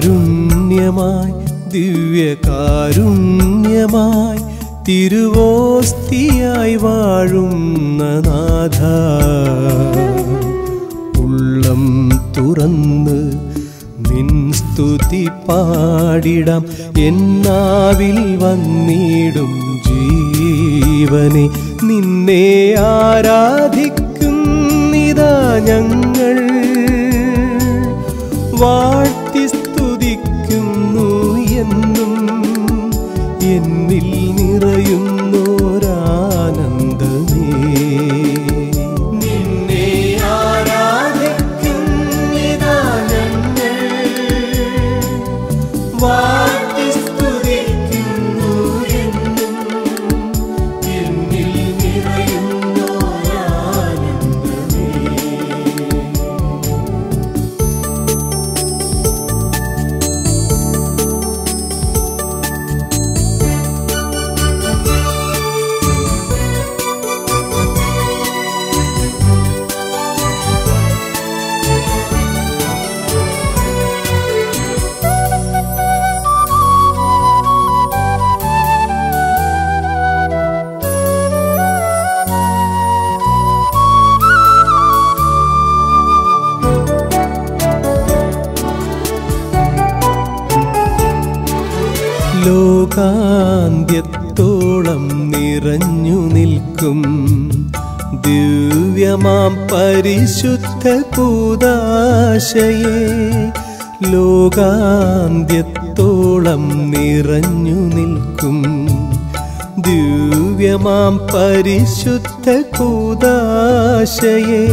കാരുണ്യമായി ദിവ്യകാരുണ്യമായി തിരുവോസ്തിയായി വാഴുന്ന നാഥ ഉള്ളം തുറന്ന് നിൻ സ്തുതി പാടിടാം എന്നാവിൽ വന്നിടും ജീവനെ നിന്നെ ആരാധിക്കുന്നിതാ ഞങ്ങൾ വാഴ്ത്തി സ്തുതിക്കുന്നു എന്നും എന്നിൽ നിറയുന്നോരാനന്ദമേ നിന്നെ ആരാധിക്കുന്നിതാ ഞങ്ങൾ വാഴ്ത്തി സ്തുതിക്കുന്നു എന്നും എന്നിൽ നിറയുന്നോരാനന്ദമേ ലോകാന്ത്യത്തോളം നിറഞ്ഞു നിൽക്കും ദിവ്യമാം പരിശുദ്ധ കൂതാശയെ ലോകാന്ത്യത്തോളം നിറഞ്ഞു നിൽക്കും ദിവ്യമാം പരിശുദ്ധ കൂതാശയെ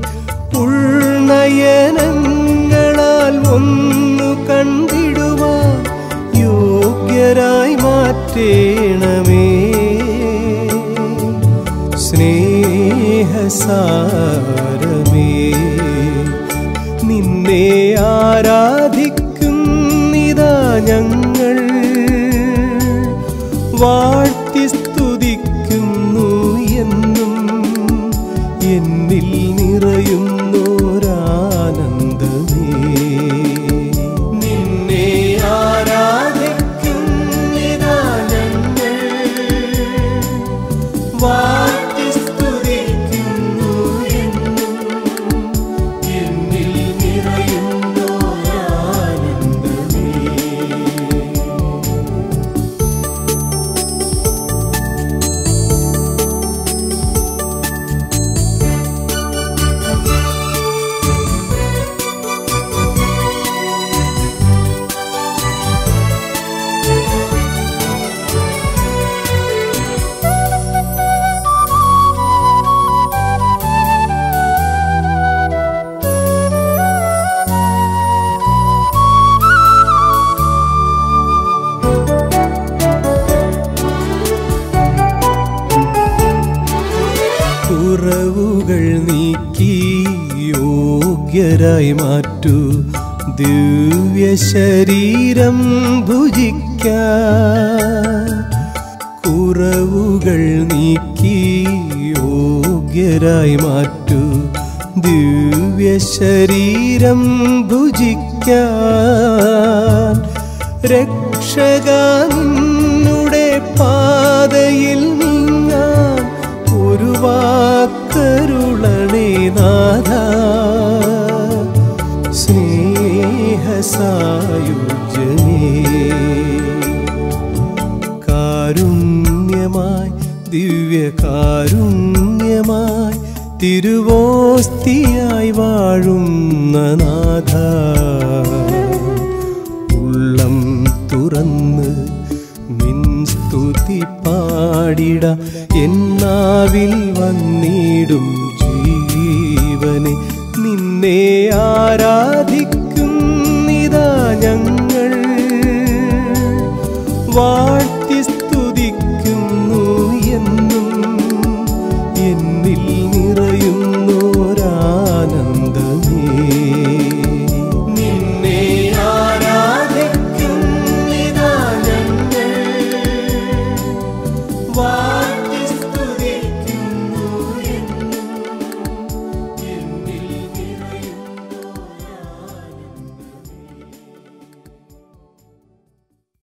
ഉൾനയനങ്ങളാൽ ഒന്നു കണ്ടിടുവാൻ യോഗ്യരായി മാറ്റേണമേ സ്നേഹസാരമേ നിന്നെ ആരാധിക്കുന്നിതാ ഞങ്ങൾ വാഴ്ത്തി സ്തുതിക്കുന്നു എന്നും എന്നിൽ നിറയുന്നോരാനന്ദമേ നിന്നെ ആരാധിക്കുന്നിതാ ഞങ്ങൾ വാഴ്ത്തി സ്തുതിക്കുന്നു എന്നും എന്നിൽ നിറയുന്നോരാനന്ദമേ കുറവുകൾ നീക്കി യോഗ്യരായി മാറ്റൂ ദിവ്യ ശരീരം ഭുജിക്കാൻ കുറവുകൾ നീക്കി യോഗ്യരായി മാറ്റൂ ദിവ്യ ശരീരം ഭുജിക്കാൻ രക്ഷകനുടെ പാതയിൽ നീങ്ങാൻ ഒരു വാക്കരുളണേ നാഥ സ്നേഹസായുജ്യമേ കാരുണ്യമായി ദിവ്യകാരുണ്യമായി തിരുവോസ്തിയായി വാഴുന്ന നാഥ ഉള്ളം തുറന്ന് നിൻ സ്തുതി പാടിട എന്നാവിൽ വന്നിടും ജീവനെ നിന്നെ ആരാധിക്കുന്നിതാ ഞങ്ങൾ വാഴ്ത്തി സ്തുതിക്കുന്നു എന്നും എന്നിൽ നിറയുന്നോരാനന്ദമേ നിന്നെ ആരാധിക്കുന്നിതാ ഞങ്ങൾ വാ